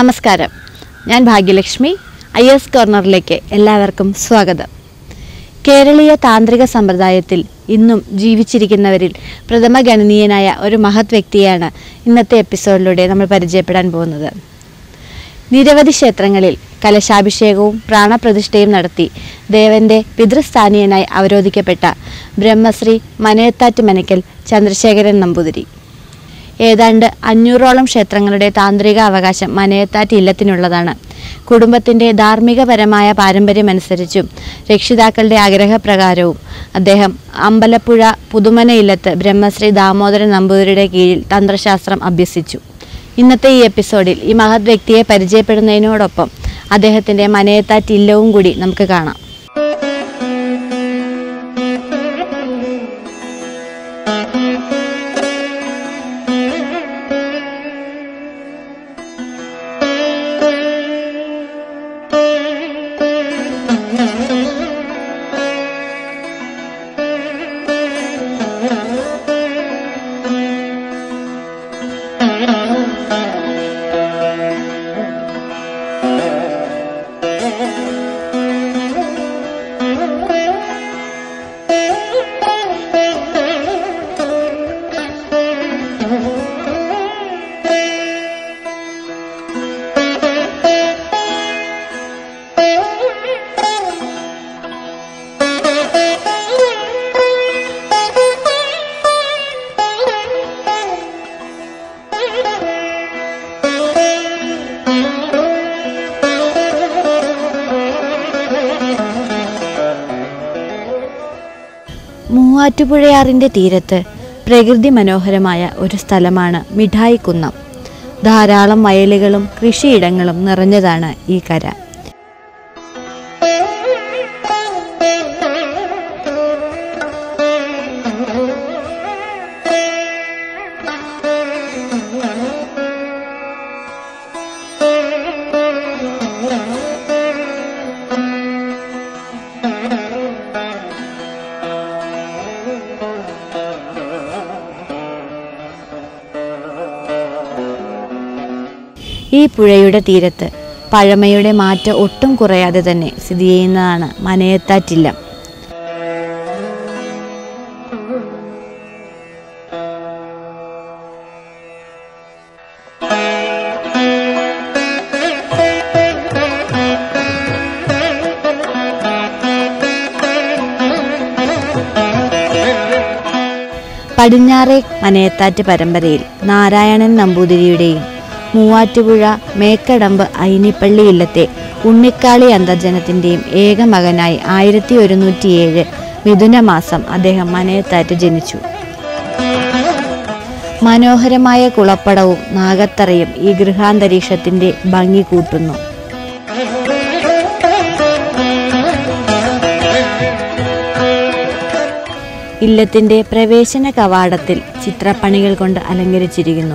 നമസ്കാരം ഞാൻ Bhagyalakshmi I S കോർണറിലേക്ക് എല്ലാവർക്കും സ്വാഗതം കേരളീയ താന്ത്രിക സമ്പ്രദായത്തിൽ ഇന്നും ജീവിച്ചിരിക്കുന്നവരിൽ പ്രഥമ ഗണനീയനായ ഒരു മഹത് വ്യക്തിയാണ് ഇന്നത്തെ എപ്പിസോഡിലൂടെ നമ്മൾ പരിചയപ്പെടാൻ പോകുന്നത് നിരവധി ക്ഷേത്രങ്ങളിൽ കലശാഭിഷേകവും പ്രാണപ്രതിഷ്ഠയും നടത്തി ദേവന്റെ പിതൃസ്ഥാനീയനായി അവരോധിക്കപ്പെട്ട ബ്രഹ്മശ്രീ മനയത്താറ്റ് മനക്കൽ ചന്ദ്രശേഖരൻ നമ്പൂതിരി ഏതാണ്ട് അഞ്ഞൂറോളം ക്ഷേത്രങ്ങളുടെ താന്ത്രിക അവകാശം മനയത്താറ്റ് ഇല്ലത്തിനുള്ളതാണ് കുടുംബത്തിൻ്റെ ധാർമ്മികപരമായ പാരമ്പര്യമനുസരിച്ചും രക്ഷിതാക്കളുടെ ആഗ്രഹപ്രകാരവും അദ്ദേഹം അമ്പലപ്പുഴ പുതുമന ഇല്ലത്ത് ബ്രഹ്മശ്രീ ദാമോദരൻ നമ്പൂതിരിയുടെ കീഴിൽ തന്ത്രശാസ്ത്രം അഭ്യസിച്ചു ഇന്നത്തെ ഈ എപ്പിസോഡിൽ ഈ മഹത് വ്യക്തിയെ പരിചയപ്പെടുന്നതിനോടൊപ്പം അദ്ദേഹത്തിൻ്റെ മനയത്താറ്റ് ഇല്ലവും കൂടി നമുക്ക് കാണാം മൂവാറ്റുപുഴയാറിൻ്റെ തീരത്ത് പ്രകൃതി മനോഹരമായ ഒരു സ്ഥലമാണ് മിഠായിക്കുന്നം ധാരാളം വയലുകളും കൃഷിയിടങ്ങളും നിറഞ്ഞതാണ് ഈ കര ഈ പുഴയുടെ തീരത്ത് പഴമയുടെ മാറ്റം ഒട്ടും കുറയാതെ തന്നെ സ്ഥിതി ചെയ്യുന്നതാണ് മനയത്താറ്റില്ലം പടിഞ്ഞാറേ മനയത്താറ്റ് പരമ്പരയിൽ നാരായണൻ നമ്പൂതിരിയുടെയും മൂവാറ്റുപുഴ മേക്കടമ്പ് ഐനിപ്പള്ളി ഇല്ലത്തെ ഉണ്ണിക്കാളി അന്തർജനത്തിൻ്റെയും ഏക മകനായി ആയിരത്തി ഒരുന്നൂറ്റിയേഴ് മിഥുനമാസം അദ്ദേഹം മനയത്താറ്റ് ജനിച്ചു മനോഹരമായ കുളപ്പടവും നാഗത്തറയും ഈ ഗൃഹാന്തരീക്ഷത്തിൻ്റെ ഭംഗി കൂട്ടുന്നു ഇല്ലത്തിന്റെ പ്രവേശന കവാടത്തിൽ ചിത്രപ്പണികൾ കൊണ്ട് അലങ്കരിച്ചിരിക്കുന്നു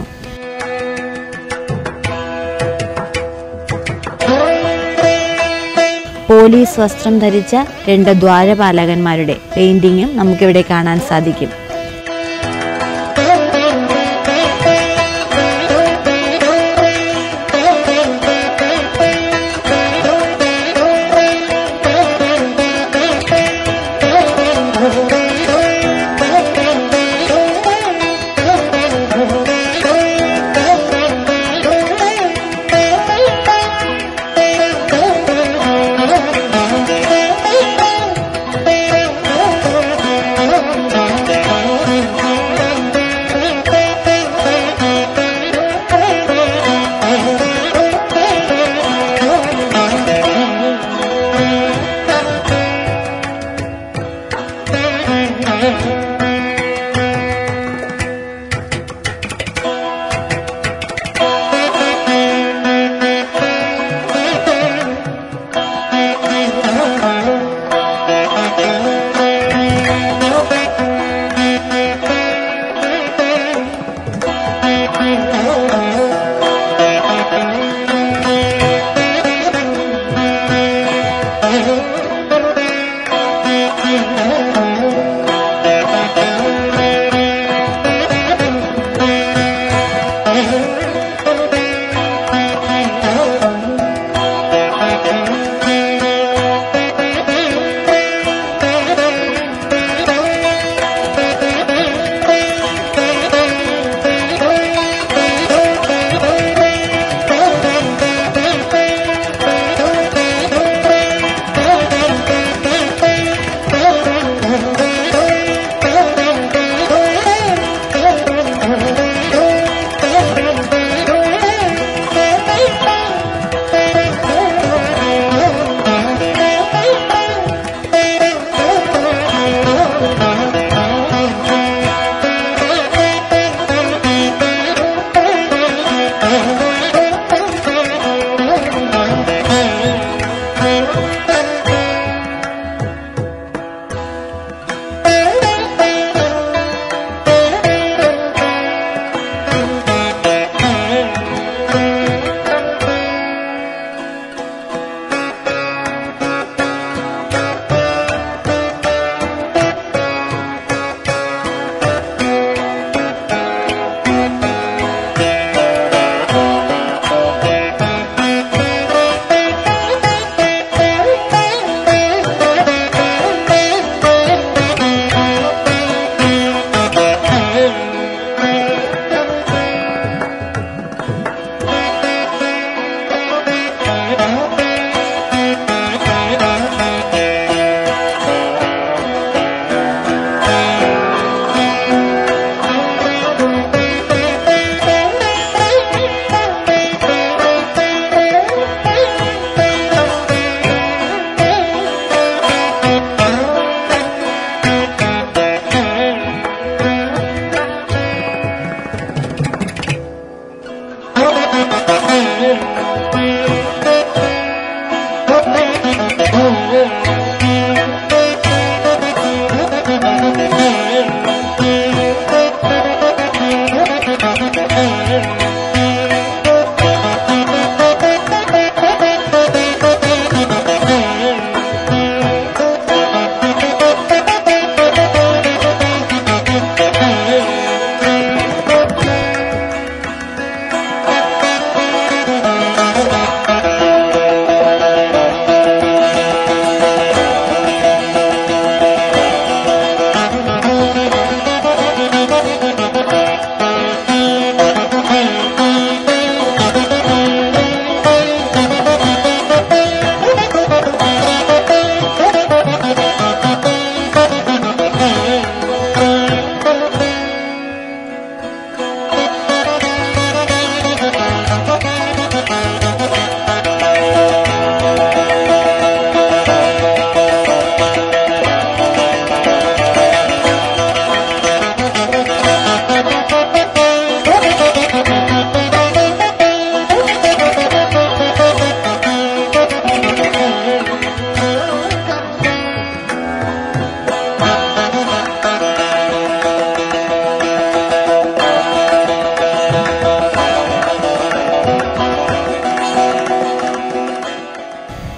പോലീസ് വസ്ത്രം ധരിച്ച രണ്ട് ദ്വാരപാലകന്മാരുടെ പെയിന്റിങ്ങും നമുക്കിവിടെ കാണാൻ സാധിക്കും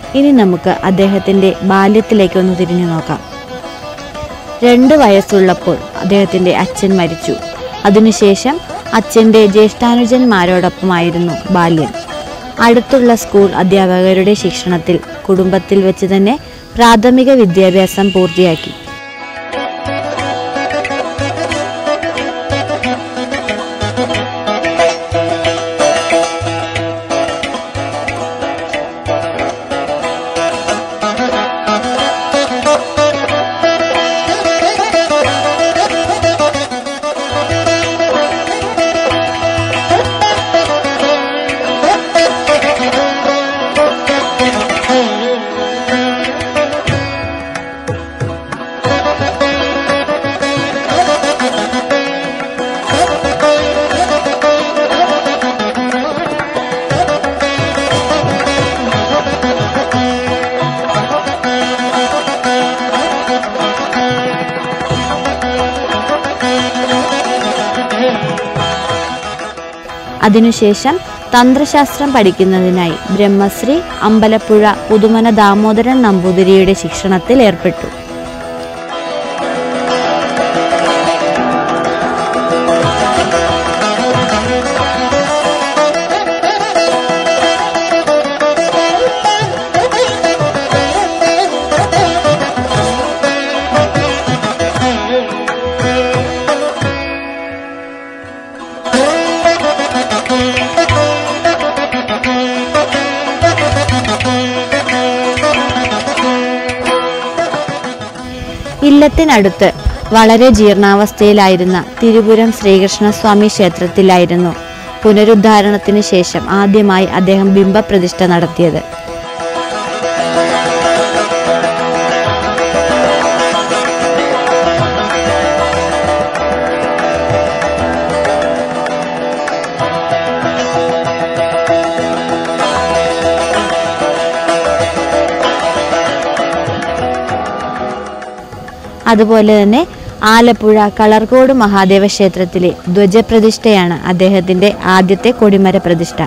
ഇനി നമുക്ക് അദ്ദേഹത്തിൻ്റെ ബാല്യത്തിലേക്കൊന്ന് തിരിഞ്ഞു നോക്കാം രണ്ട് വയസ്സുള്ളപ്പോൾ അദ്ദേഹത്തിൻ്റെ അച്ഛൻ മരിച്ചു അതിനുശേഷം അച്ഛൻ്റെ ജ്യേഷ്ഠാനുജന്മാരോടൊപ്പമായിരുന്നു ബാല്യം അടുത്തുള്ള സ്കൂൾ അധ്യാപകരുടെ ശിക്ഷണത്തിൽ കുടുംബത്തിൽ വെച്ച് തന്നെ പ്രാഥമിക വിദ്യാഭ്യാസം പൂർത്തിയാക്കി അതിനുശേഷം തന്ത്രശാസ്ത്രം പഠിക്കുന്നതിനായി ബ്രഹ്മശ്രീ അമ്പലപ്പുഴ പുതുമന ദാമോദരൻ നമ്പൂതിരിയുടെ ശിക്ഷണത്തിൽ ഏർപ്പെട്ടു ഇല്ലത്തിനടുത്ത് വളരെ ജീർണാവസ്ഥയിലായിരുന്ന തിരുപുരം ശ്രീകൃഷ്ണസ്വാമി ക്ഷേത്രത്തിലായിരുന്നു പുനരുദ്ധാരണത്തിന് ശേഷം ആദ്യമായി അദ്ദേഹം ബിംബപ്രതിഷ്ഠ നടത്തിയത് അതുപോലെ തന്നെ ആലപ്പുഴ കളർകോട് മഹാദേവ ക്ഷേത്രത്തിലെ ധ്വജപ്രതിഷ്ഠയാണ് അദ്ദേഹത്തിന്റെ ആദ്യത്തെ കൊടിമര പ്രതിഷ്ഠ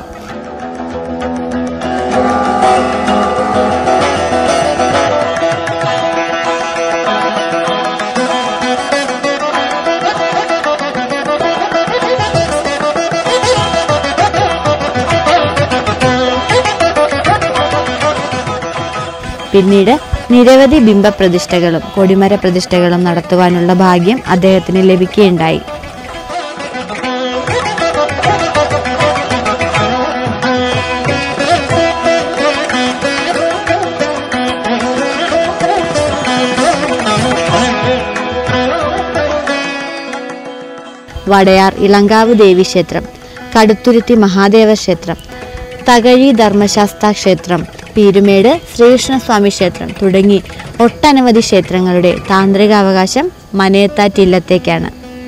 പിന്നീട് നിരവധി ബിംബപ്രതിഷ്ഠകളും കൊടിമര പ്രതിഷ്ഠകളും നടത്തുവാനുള്ള ഭാഗ്യം അദ്ദേഹത്തിന് ലഭിക്കുകയുണ്ടായി വടയാർ ഇളങ്കാവ് ദേവി ക്ഷേത്രം കടുത്തുരുത്തി മഹാദേവ ക്ഷേത്രം തകഴി ധർമ്മശാസ്ത്ര ക്ഷേത്രം പീരുമേട് ശ്രീകൃഷ്ണസ്വാമി ക്ഷേത്രം തുടങ്ങി ഒട്ടനവധി ക്ഷേത്രങ്ങളുടെ താന്ത്രികാവകാശം മനയത്താറ്റില്ലത്തേക്കാണ്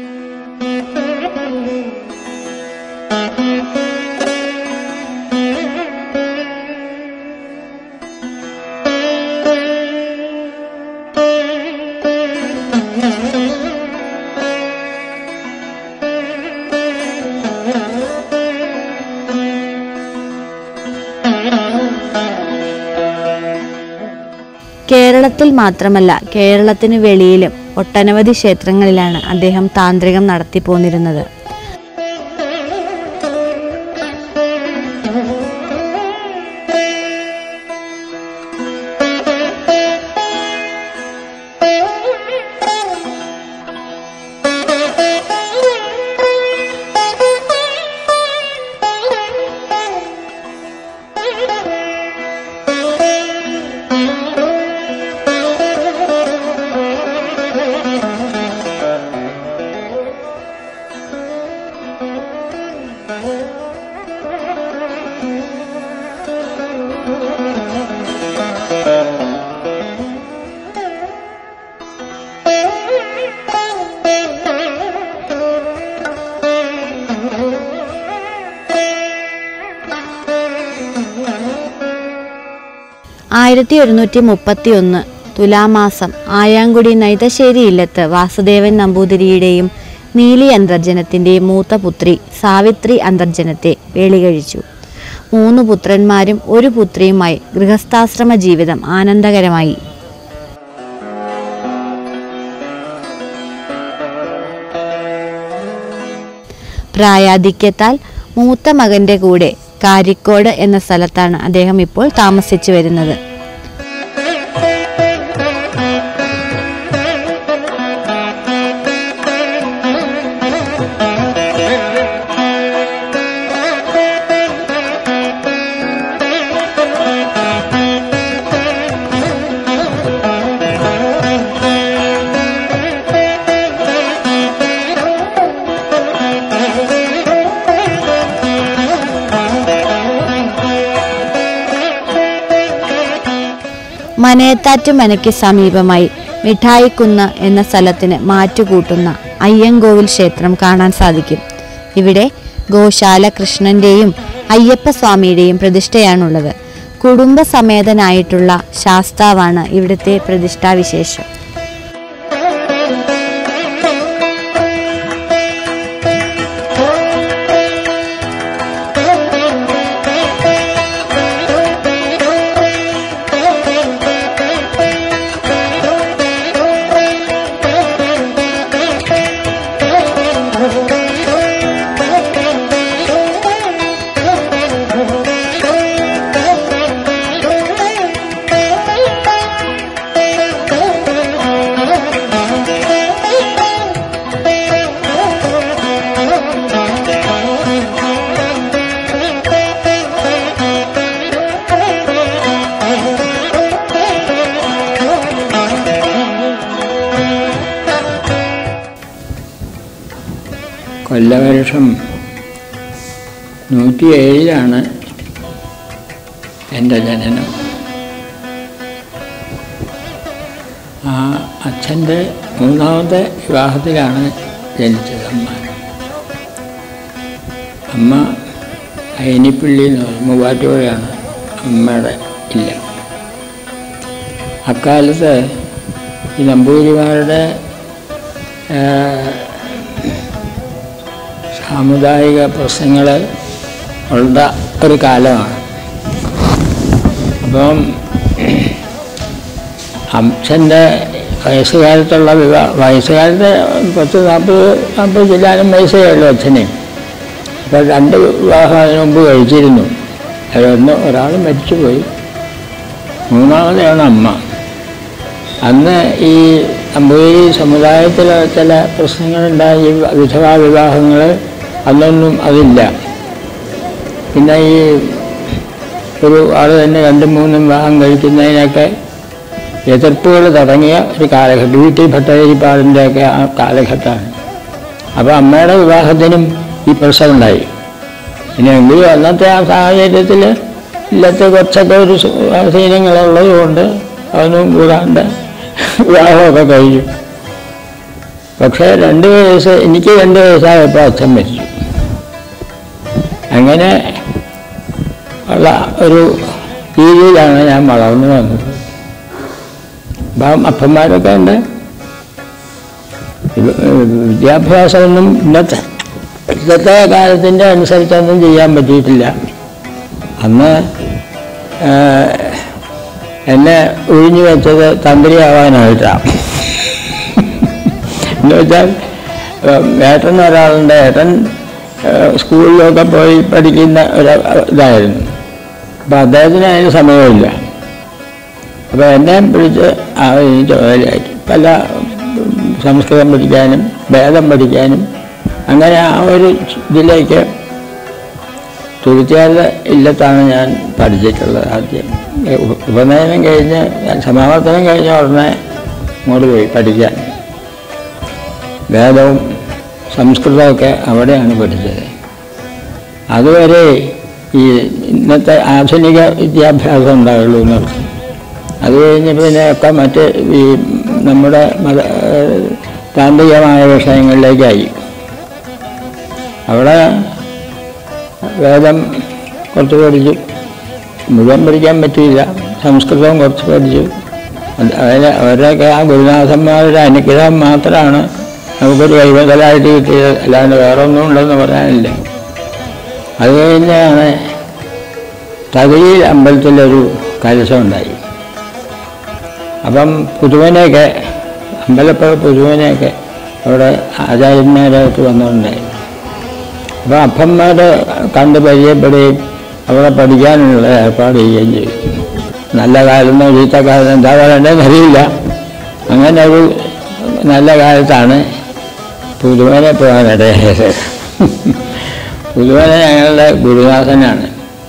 കേരളത്തിൽ മാത്രമല്ല കേരളത്തിന് വെളിയിലും ഒട്ടനവധി ക്ഷേത്രങ്ങളിലാണ് അദ്ദേഹം താന്ത്രികം നടത്തിപ്പോന്നിരുന്നത് ആയിരത്തി ഒരുന്നൂറ്റി മുപ്പത്തി ഒന്ന് തുലാമാസം ആയാങ്കുടി നൈതശ്ശേരി ഇല്ലത്ത് വാസുദേവൻ നമ്പൂതിരിയുടെയും നീലി അന്തർജനത്തിൻ്റെയും മൂത്ത പുത്രി സാവിത്രി അന്തർജനത്തെ വേളികഴിച്ചു മൂന്ന് പുത്രന്മാരും ഒരു പുത്രിയുമായി ഗൃഹസ്ഥാശ്രമ ജീവിതം ആനന്ദകരമായി പ്രായാധിക്യത്താൽ മൂത്ത മകന്റെ കൂടെ കാരിക്കോട് എന്ന സ്ഥലത്താണ് അദ്ദേഹം ഇപ്പോൾ താമസിച്ചു വരുന്നത് മനയത്താറ്റ് മനയ്ക്ക് സമീപമായി മിഠായിക്കുന്ന് എന്ന സ്ഥലത്തിന് മാറ്റുകൂട്ടുന്ന അയ്യങ്കോവിൽ ക്ഷേത്രം കാണാൻ സാധിക്കും ഇവിടെ ഗോശാല കൃഷ്ണന്റെയും അയ്യപ്പസ്വാമിയുടെയും പ്രതിഷ്ഠയാണുള്ളത് കുടുംബസമേതനായിട്ടുള്ള ശാസ്താവാണ് ഇവിടുത്തെ പ്രതിഷ്ഠാവിശേഷം കൊല്ലവർഷം നൂറ്റി ഏഴിലാണ് എൻ്റെ ജനനം ആ അച്ഛൻ്റെ മൂന്നാമത്തെ വിവാഹത്തിലാണ് ജനിച്ചത് അമ്മ അമ്മ അയനിപ്പള്ളി എന്ന് പറയും മൂവാറ്റുപുഴയാണ് അമ്മയുടെ ഇല്ല അക്കാലത്ത് ഈ നമ്പൂതിരിമാരുടെ ആ, സാമുദായിക പ്രശ്നങ്ങൾ ഉള്ള ഒരു കാലമാണ് അപ്പം അച്ഛൻ്റെ വയസ്സുകാലത്തുള്ള വിവാഹ വയസ്സുകാലത്ത് പത്ത് നാൽപ്പത് നാൽപ്പത് ചില്ലാനും വയസ്സേ ഉള്ളൂ അച്ഛനെ അപ്പോൾ രണ്ട് വിവാഹം അതിനു മുമ്പ് കഴിച്ചിരുന്നു അതിലൊന്ന് ഒരാൾ മരിച്ചുപോയി മൂന്നാമതെയാണ് അമ്മ അന്ന് ഈ നമ്പൂതിരി സമുദായത്തിലെ ചില പ്രശ്നങ്ങളുണ്ടായി ഈ വിധവാ വിവാഹങ്ങൾ അന്നൊന്നും അതില്ല പിന്നെ ഈ ഒരു ആൾ തന്നെ രണ്ടും മൂന്നും വിവാഹം കഴിക്കുന്നതിനൊക്കെ എതിർപ്പുകൾ തുടങ്ങിയ ഒരു കാലഘട്ടം വീട്ടിൽ ഭട്ടതിരിപ്പാടിൻ്റെയൊക്കെ ആ കാലഘട്ടമാണ് അപ്പോൾ അമ്മയുടെ വിവാഹത്തിനും ഈ പ്രശ്നമുണ്ടായി പിന്നെ എങ്കിലും അന്നത്തെ ആ സാഹചര്യത്തിൽ ഇല്ലത്തെ കുറച്ചൊക്കെ ഒരു സ്വാധീനങ്ങളുള്ളത് കൊണ്ട് അതൊന്നും കൂടാണ്ട് വിവാഹമൊക്കെ കഴിഞ്ഞു പക്ഷേ രണ്ട് വയസ്സ് എനിക്ക് രണ്ട് വയസ്സായപ്പോൾ അച്ഛൻ മരിച്ചു അങ്ങനെ ഉള്ള ഒരു രീതിയിലാണ് ഞാൻ വളർന്നു വന്നത് അപ്പം അപ്പന്മാരൊക്കെ ഉണ്ട് ഇത് വിദ്യാഭ്യാസമൊന്നും ഇന്നത്തെ ഇന്നത്തെ കാലത്തിൻ്റെ അനുസരിച്ചൊന്നും ചെയ്യാൻ പറ്റിയിട്ടില്ല അന്ന് ആ, എന്നെ ഒഴിഞ്ഞു വെച്ചത് തന്ത്രിയാവാനായിട്ടാണ് എന്ന് വെച്ചാൽ ഏഹ്, ഏട്ടൻ ഒരാളുണ്ട് ഏട്ടൻ ഏഹ്, സ്കൂളിലൊക്കെ പോയി പഠിക്കുന്ന ഒരു ഇതായിരുന്നു അപ്പം അദ്ദേഹത്തിന് അതിന് സമയമില്ല അപ്പോൾ എന്നെ പിടിച്ച് ആ ഈ ചുമതലയാക്കി പല ഉം, സംസ്കൃതം പഠിക്കാനും വേദം പഠിക്കാനും അങ്ങനെ ആ ഒരു ഇതിലേക്ക് തുരുത്തിയാരുടെ ഇല്ലത്താണ് ഞാൻ പഠിച്ചിട്ടുള്ളത് ആദ്യം ഏ, ഉപ- ഉപനയനം കഴിഞ്ഞ് ഞാൻ സമാവർത്തനം കഴിഞ്ഞ ഉടനെ ഇങ്ങോട്ട് പോയി പഠിക്കാൻ വേദവും സംസ്കൃതമൊക്കെ അവിടെയാണ് പഠിച്ചത് അതുവരെ ഈ ഇന്നത്തെ ആധുനിക വിദ്യാഭ്യാസം ഉണ്ടാവുള്ളൂ എന്നർത്ഥം അത് കഴിഞ്ഞ് പിന്നെ ഒക്കെ മറ്റ് ഈ നമ്മുടെ മത ഏഹ് താന്ത്രികമായ വിഷയങ്ങളിലേക്കായി അവിടെ വേദം കുറച്ച് പഠിച്ചു മുഴുവൻ പഠിക്കാൻ പറ്റിയില്ല സംസ്കൃതവും കുറച്ച് പഠിച്ചു അത് അതിന് അവരുടെയൊക്കെ ആ ഗുരുനാഥന്മാരുടെ അനുഗ്രഹം മാത്രമാണ് നമുക്കൊരു കൈവതലായിട്ട് കിട്ടിയത് അല്ലാണ്ട് വേറെ ഒന്നും ഉണ്ടെന്ന് പറയാനില്ല അത് കഴിഞ്ഞാണ് തകഴിയിൽ അമ്പലത്തിലൊരു കലശം ഉണ്ടായി അപ്പം പുതുവനെയൊക്കെ അമ്പലപ്പുഴ പുതുവനെയൊക്കെ അവിടെ ആചാര്യന്മാരായിട്ട് വന്നിട്ടുണ്ടായിരുന്നു അപ്പോൾ അപ്പന്മാർ കണ്ട് പരിചയപ്പെടുകയും അവിടെ പഠിക്കാനുള്ള ഏർപ്പാട് ചെയ്യുകയും ചെയ്തു നല്ല കാലമെന്നോ ചീത്ത കാലം എന്താ പറയണ്ടതെന്ന് അറിയില്ല അങ്ങനെ ഒരു നല്ല കാലത്താണ് പുതുവനെ പോകാനിടയായത് പുതുവന ഞങ്ങളുടെ ഗുരുനാഥനാണ്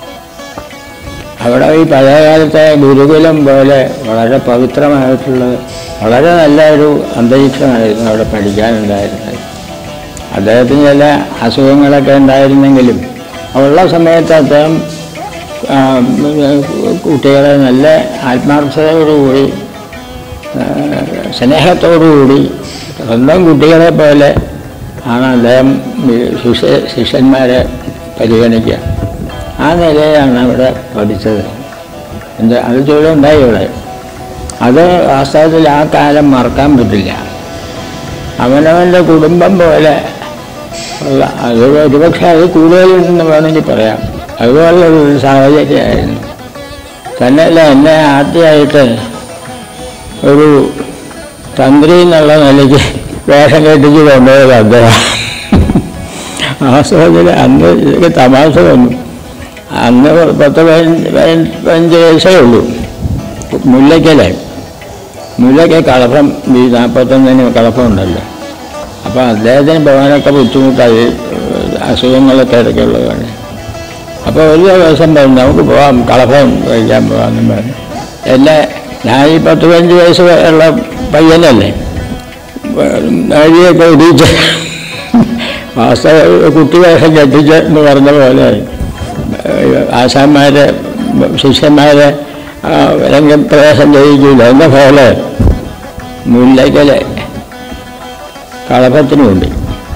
അവിടെ ഈ പഴയ കാലത്തെ ഗുരുകുലം പോലെ വളരെ പവിത്രമായിട്ടുള്ളത് വളരെ നല്ലൊരു അന്തരീക്ഷമായിരുന്നു അവിടെ പഠിക്കാനുണ്ടായിരുന്നത് അദ്ദേഹത്തിന് ചില അസുഖങ്ങളൊക്കെ ഉണ്ടായിരുന്നെങ്കിലും ഉള്ള സമയത്ത് അദ്ദേഹം ആ, കുട്ടികളെ നല്ല ആത്മാർത്ഥതയോടുകൂടി ആ, സ്നേഹത്തോടുകൂടി സ്വന്തം കുട്ടികളെ പോലെ ആണ് അദ്ദേഹം ഈ ശിഷ്യ ശിഷ്യന്മാരെ പരിഗണിക്കുക ആ നിലയിലാണ് അവിടെ പഠിച്ചത് എന്ത് അത് ചൂടുണ്ടായി ഇവിടെ അത് വാസ്തവത്തിൽ ആ കാലം മറക്കാൻ പറ്റില്ല അവനവൻ്റെ കുടുംബം പോലെ ഉള്ള അത് ഒരുപക്ഷെ അത് കൂടുതലുണ്ടെന്ന് വേണമെങ്കിൽ പറയാം അതുപോലുള്ള ഒരു സാഹചര്യമായിരുന്നു തന്നെയല്ല എന്നെ ആദ്യമായിട്ട് ഒരു തന്ത്രി എന്നുള്ള നിലയ്ക്ക് വേഷം കെട്ടിച്ച് കൊണ്ടുപോയത് അദ്ദേഹം വാസ്തവത്തിൽ അന്ന് ഇതൊക്കെ തമാശ വന്നു അന്ന് പത്ത് പതിനഞ്ച് പതിനഞ്ച് പതിനഞ്ച് വയസ്സേ ഉള്ളൂ മുല്ലയ്ക്കലെ മുല്ലയ്ക്ക് കളഭം ഈ നാൽപ്പത്തൊന്നിന് കളഭമുണ്ടല്ലോ അപ്പോൾ അദ്ദേഹത്തിന് പോകാനൊക്കെ ബുദ്ധിമുട്ടായി അസുഖങ്ങളൊക്കെ ഇടയ്ക്കുള്ളതാണ് അപ്പോൾ ഒരു ദിവസം പറഞ്ഞു നമുക്ക് പോകാം കളഭം കഴിക്കാൻ പോകാമെന്നും പറഞ്ഞു എന്നെ ഞാൻ ഈ പത്ത് പതിനഞ്ച് വയസ്സ് ഉള്ള പയ്യനല്ലേ നാഴിയൊക്കെ ഇടിച്ച് വാസ്തവ കുട്ടി വേഷം കെട്ടിച്ച് എന്ന് പറഞ്ഞ പോലെ ആശാന്മാരെ ശിഷ്യന്മാരെ ആ, രംഗപ്രവേശം ചെയ്യിക്കില്ല എന്ന പോലെ മുല്ലയ്ക്കലെ കളഭത്തിന് വേണ്ടി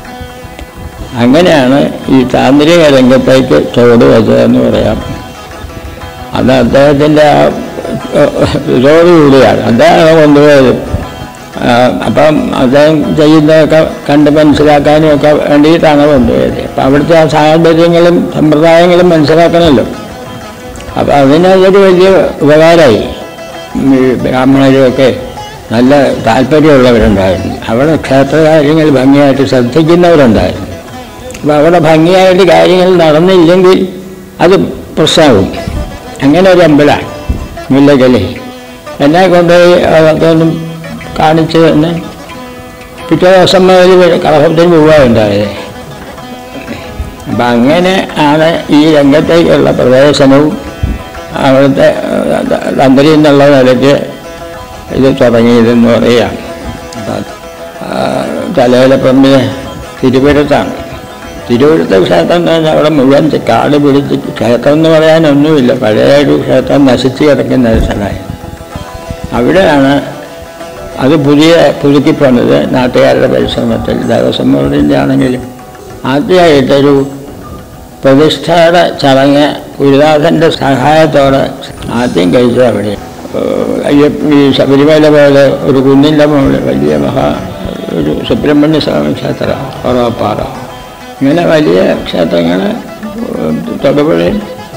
അങ്ങനെയാണ് ഈ താന്ത്രിക രംഗത്തേക്ക് ചുവട് വെച്ചതെന്ന് പറയാം അത് അദ്ദേഹത്തിൻ്റെ ആ ഇതോടുകൂടിയാണ് അദ്ദേഹം കൊണ്ടുപോയത് ആ, അപ്പം അദ്ദേഹം ചെയ്യുന്നതൊക്കെ കണ്ട് മനസ്സിലാക്കാനും ഒക്കെ വേണ്ടിയിട്ടാണ് കൊണ്ടുപോയത് അപ്പം അവിടുത്തെ ആ സാഹചര്യങ്ങളും സമ്പ്രദായങ്ങളും മനസ്സിലാക്കണമല്ലോ അപ്പം അതിനതൊരു വലിയ ഉപകാരമായി ഈ ബ്രാഹ്മണരുമൊക്കെ നല്ല താല്പര്യമുള്ളവരുണ്ടായിരുന്നു അവിടെ ക്ഷേത്രകാര്യങ്ങൾ ഭംഗിയായിട്ട് ശ്രദ്ധിക്കുന്നവരുണ്ടായിരുന്നു അപ്പോൾ അവിടെ ഭംഗിയായിട്ട് കാര്യങ്ങൾ നടന്നില്ലെങ്കിൽ അത് പ്രശ്നമാകും അങ്ങനെ ഒരു അമ്പലമാണ് മുല്ലക്കല് എന്നെ കൊണ്ടുപോയി അതൊന്നും കാണിച്ച് തന്നെ പിറ്റേ ദിവസം മുതൽ കളഭത്തിന് പോവുകയുണ്ടായത് അപ്പം അങ്ങനെ ആണ് ഈ രംഗത്തേക്കുള്ള പ്രവേശനവും അവിടുത്തെ തന്ത്രി എന്നുള്ള നിലയ്ക്ക് ഇത് തുടങ്ങിയതെന്ന് പറയാം അപ്പം തലയിലപ്പറമ്പിൽ തിരുവനന്തപുരത്താണ് തിരുവനന്തപുരത്തെ ക്ഷേത്രം എന്ന് പറഞ്ഞാൽ അവിടെ മുഴുവൻ കാട് പിടിച്ച് ക്ഷേത്രം എന്ന് പറയാനൊന്നുമില്ല പഴയ ഒരു ക്ഷേത്രം നശിച്ച് കിടക്കുന്ന ഒരു സ്ഥലമായി അവിടെയാണ് അത് പുതിയ പുതുക്കി പണിത് നാട്ടുകാരുടെ പരിശ്രമത്തിൽ ദേവസ്വം ബോർഡിൻ്റെ ആണെങ്കിലും ആദ്യമായിട്ടൊരു പ്രതിഷ്ഠയുടെ ചടങ്ങ് ഗുരുനാഥൻ്റെ സഹായത്തോടെ ആദ്യം കഴിച്ചത് അവിടെ അയ്യപ്പ ഈ ശബരിമല പോലെ ഒരു കുന്നിൻ്റെ മുകളിൽ വലിയ മഹാ ഒരു സുബ്രഹ്മണ്യ സ്വാമി ക്ഷേത്രം ഉറവപ്പാറ ഇങ്ങനെ വലിയ ക്ഷേത്രങ്ങൾ തൊടുപുഴയിൽ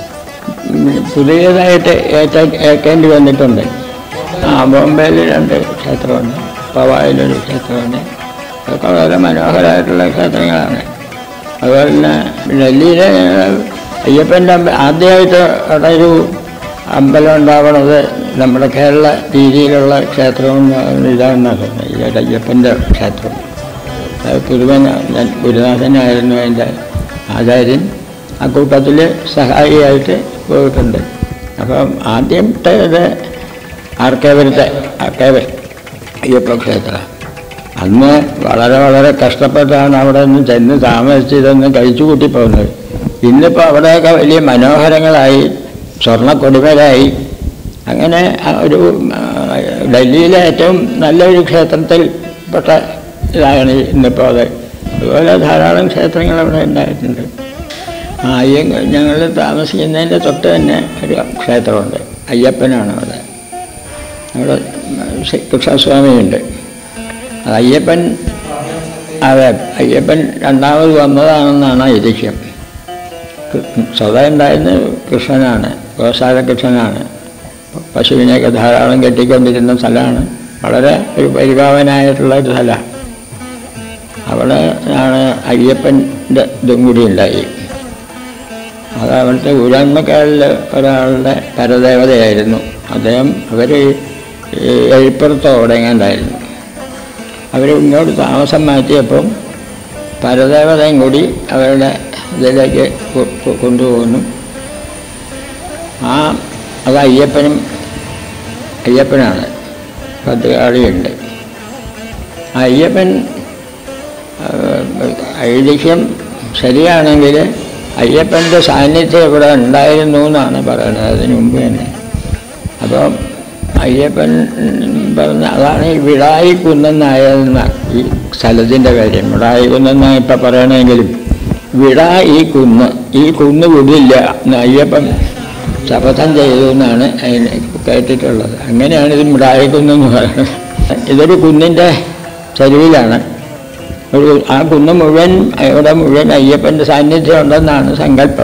പുതിയതായിട്ട് ഏറ്റ ഏക്കേണ്ടി വന്നിട്ടുണ്ട് ആ ബോംബെയിൽ രണ്ട് ക്ഷേത്രമുണ്ട് പവായിലൊരു ക്ഷേത്രമുണ്ട് അതൊക്കെ വളരെ മനോഹരമായിട്ടുള്ള ക്ഷേത്രങ്ങളാണ് അതുപോലെ തന്നെ ഡൽഹിയിലെ അയ്യപ്പൻ്റെ അമ്പ ആദ്യമായിട്ട് അവിടെ ഒരു അമ്പലം ഉണ്ടാവണത് നമ്മുടെ കേരള രീതിയിലുള്ള ക്ഷേത്രം ഇതാണെന്നാണ് തോന്നുന്നത് ഈ അയ്യപ്പൻ്റെ ക്ഷേത്രം അത് പുതുവൻ ഞാൻ ഗുരുനാഥനായിരുന്നു അതിൻ്റെ ആചാര്യൻ ആ കൂട്ടത്തിൽ സഹായിയായിട്ട് പോയിട്ടുണ്ട് അപ്പം ആദ്യത്തേത് ആർക്കേവരത്തെ ആർക്കേവർ അയ്യപ്പ ക്ഷേത്രം അന്ന് വളരെ വളരെ കഷ്ടപ്പെട്ടാണ് അവിടെ നിന്ന് ചെന്ന് താമസിച്ച് ഇതൊന്ന് കഴിച്ചു കൂട്ടി പോകുന്നത് ഇന്നിപ്പോൾ അവിടെയൊക്കെ വലിയ മനോഹരങ്ങളായി സ്വർണ്ണ കൊടിമരായി അങ്ങനെ ആ ഒരു ആ, ഡൽഹിയിലെ ഏറ്റവും നല്ലൊരു ക്ഷേത്രത്തിൽ പെട്ട ഇതാണ് ഇന്നിപ്പോൾ അത് അതുപോലെ ധാരാളം ക്ഷേത്രങ്ങൾ അവിടെ ഉണ്ടായിട്ടുണ്ട് ആ അയ്യ ഞങ്ങൾ താമസിക്കുന്നതിൻ്റെ തൊട്ട് തന്നെ ഒരു ക്ഷേത്രമുണ്ട് അയ്യപ്പനാണ് അവിടെ അവിടെ ശ്രീ കൃഷ്ണസ്വാമിയുണ്ട് അത് അയ്യപ്പൻ അതെ അയ്യപ്പൻ രണ്ടാമത് വന്നതാണെന്നാണ് ഐതിഹ്യം കൃ- സ്വതം ഉണ്ടായിരുന്നത് കൃഷ്ണനാണ് ഗോശാല കൃഷ്ണനാണ് പശുവിനെയൊക്കെ ധാരാളം കെട്ടിക്കൊണ്ടിരുന്ന സ്ഥലമാണ് വളരെ ഒരു പരിഭാവനായിട്ടുള്ള ഒരു സ്ഥലമാണ് അവിടെ ആണ് അയ്യപ്പൻ്റെ ഇതും കൂടി ഉണ്ടായി അത് അവിടുത്തെ ഊരാൺമക്കാരിൽ ഒരാളുടെ പരദേവതയായിരുന്നു അദ്ദേഹം അവർ എഴുപ്പുറത്തോ എവിടെയെങ്ങാണ്ടായിരുന്നു അവർ ഇങ്ങോട്ട് താമസം മാറ്റിയപ്പം പരദേവതയും കൂടി അവരുടെ ഇതിലേക്ക് കൊ- കൊ- കൊണ്ടുപോകുന്നു ആ അത് അയ്യപ്പനും അയ്യപ്പനാണ് പത്തുകാളിയുണ്ട് ആ അയ്യപ്പൻ ആ, ഐതിഹ്യം ശരിയാണെങ്കിൽ അയ്യപ്പൻ്റെ സാന്നിധ്യം ഇവിടെ ഉണ്ടായിരുന്നു എന്നാണ് പറയുന്നത് അതിന് മുമ്പ് തന്നെ അപ്പം അയ്യപ്പൻ പറഞ്ഞ അതാണ് ഈ വിടായി കുന്നെന്നായെന്ന ഈ സ്ഥലത്തിൻ്റെ കാര്യം വിടായി കുന്നെന്നാണ് ഇപ്പം പറയണമെങ്കിലും വിട ഈ കുന്ന് ഈ കുന്ന് വിടില്ല എന്ന് അയ്യപ്പൻ ശപഥം ചെയ്തു എന്നാണ് അതിന് കേട്ടിട്ടുള്ളത് അങ്ങനെയാണ് ഇത് മിടായി കുന്നെന്ന് പറയുന്നത് ഇതൊരു കുന്നിൻ്റെ ചരിവിലാണ് ഒരു ആ കുന്ന് മുഴുവൻ ഇവിടെ മുഴുവൻ അയ്യപ്പൻ്റെ സാന്നിധ്യം ഉണ്ടെന്നാണ് സങ്കല്പം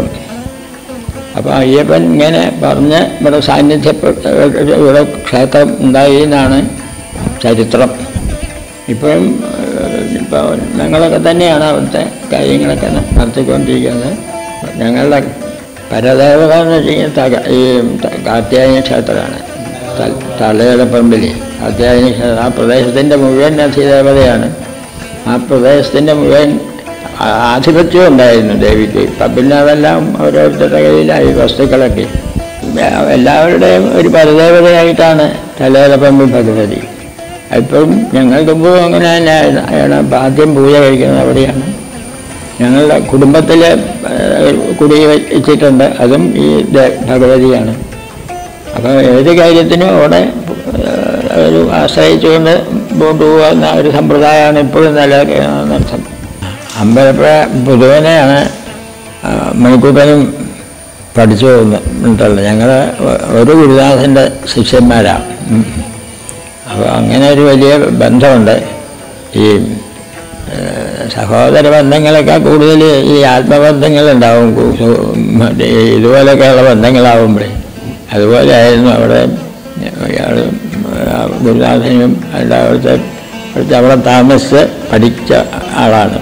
അപ്പോൾ അയ്യപ്പൻ ഇങ്ങനെ പറഞ്ഞ് ഇവിടെ സാന്നിധ്യപ്പെട്ട ഇവിടെ ക്ഷേത്രം ഉണ്ടായി എന്നാണ് ചരിത്രം ഇപ്പോഴും ഇപ്പോൾ ഞങ്ങളൊക്കെ തന്നെയാണ് അവിടുത്തെ കാര്യങ്ങളൊക്കെ നടത്തിക്കൊണ്ടിരിക്കുന്നത് ഞങ്ങളുടെ പരദേവത എന്ന് വെച്ച് കഴിഞ്ഞാൽ തക ഈ ത- കാർത്യായനി ക്ഷേത്രമാണ് ത- തലയോലപ്പറമ്പിൽ കാർത്യായനി ക്ഷേത്രം ആ പ്രദേശത്തിൻ്റെ മുഴുവൻ അധിദേവതയാണ് ആ പ്രദേശത്തിൻ്റെ മുഴുവൻ ആ- ആധിപത്യം ഉണ്ടായിരുന്നു ദേവിക്ക് ഇപ്പം പിന്നെ അതെല്ലാം ഓരോരുത്തരുടെ കയ്യിലായി വസ്തുക്കളൊക്കെ എല്ലാ- എല്ലാവരുടെയും ഒരു പരദേവതയായിട്ടാണ് തലയോലപ്പറമ്പിൽ ഭഗവതി ഇപ്പം ഞങ്ങൾക്ക് മുമ്പ് അങ്ങനെ തന്നെയായിരുന്നു അയാൾ ആദ്യം പൂജ കഴിക്കുന്നത് അവിടെയാണ് ഞങ്ങളുടെ കുടുംബത്തിൽ കുടി വെച്ചിട്ടുണ്ട് അതും ഈ ദേ- ഭഗവതിയാണ് അപ്പോൾ ഏത് കാര്യത്തിനും അവിടെ ഏഹ്, ഒരു ആശ്രയിച്ചുകൊണ്ട് മുമ്പോട്ട് പോകുന്ന ഒരു സമ്പ്രദായമാണ് ഇപ്പോഴും നിലനിൽക്കുന്നർത്ഥം അമ്പലപ്പുഴ പൊതുവനെയാണ് ആ, മണിക്കൂട്ടനും പഠിച്ചു പോകുന്നുണ്ടല്ലോ ഞങ്ങൾ ഒരു ഗുരുദാസൻ്റെ ശിഷ്യന്മാരാണ് ഉം. അപ്പോൾ അങ്ങനെ ഒരു വലിയ ബന്ധമുണ്ട് ഈ ഏഹ്, സഹോദര ബന്ധങ്ങളൊക്കെ കൂടുതൽ ഈ ആത്മബന്ധങ്ങളുണ്ടാവും കു- സു- മറ്റേ ഈ ഇതുപോലെയൊക്കെയുള്ള ബന്ധങ്ങളാവുമ്പോഴേ അതുപോലെ ആയിരുന്നു അവിടെ ഇയാൾ ഗുരുനാഥനും അല്ല അവിടുത്തെ അവിടുത്തെ അവിടെ താമസിച്ച് പഠിച്ച ആളാണ്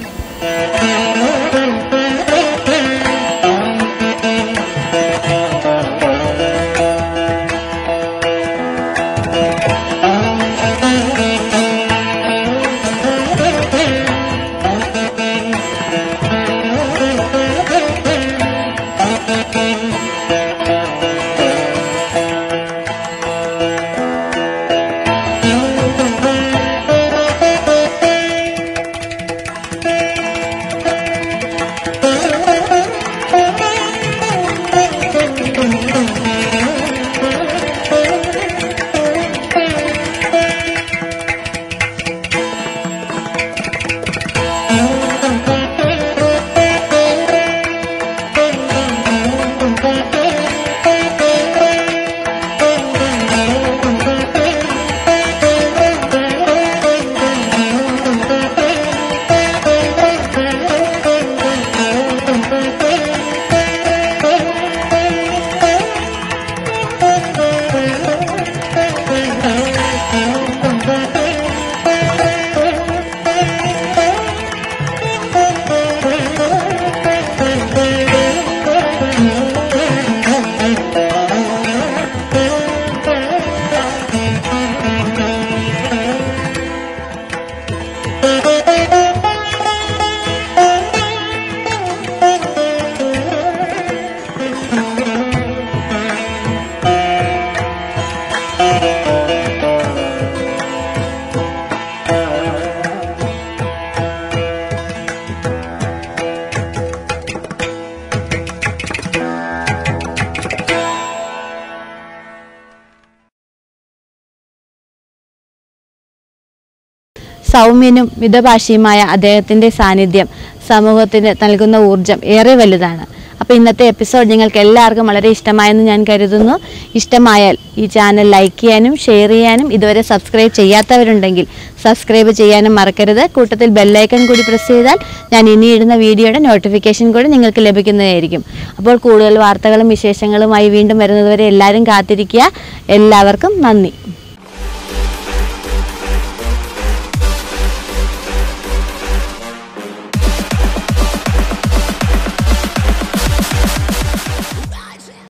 സൗമ്യനും മിതഭാഷിയുമായ അദ്ദേഹത്തിൻ്റെ സാന്നിധ്യം സമൂഹത്തിന് നൽകുന്ന ഊർജം ഏറെ വലുതാണ് അപ്പോൾ അപ്പോൾ ഇന്നത്തെ എപ്പിസോഡ് നിങ്ങൾക്ക് എല്ലാവർക്കും വളരെ ഇഷ്ടമായെന്ന് ഞാൻ കരുതുന്നു ഇഷ്ടമായാൽ ഈ ചാനൽ ലൈക്ക് ചെയ്യാനും ഷെയർ ചെയ്യാനും ഇതുവരെ സബ്സ്ക്രൈബ് ചെയ്യാത്തവരുണ്ടെങ്കിൽ സബ്സ്ക്രൈബ് ചെയ്യാനും മറക്കരുത് കൂട്ടത്തിൽ ബെല്ലൈക്കൺ കൂടി പ്രസ് ചെയ്താൽ ഞാൻ ഇനി ഇടുന്ന വീഡിയോയുടെ നോട്ടിഫിക്കേഷൻ കൂടി നിങ്ങൾക്ക് ലഭിക്കുന്നതായിരിക്കും അപ്പോൾ കൂടുതൽ വാർത്തകളും വിശേഷങ്ങളുമായി വീണ്ടും വരുന്നതുവരെ എല്ലാവരും കാത്തിരിക്കുക എല്ലാവർക്കും നന്ദി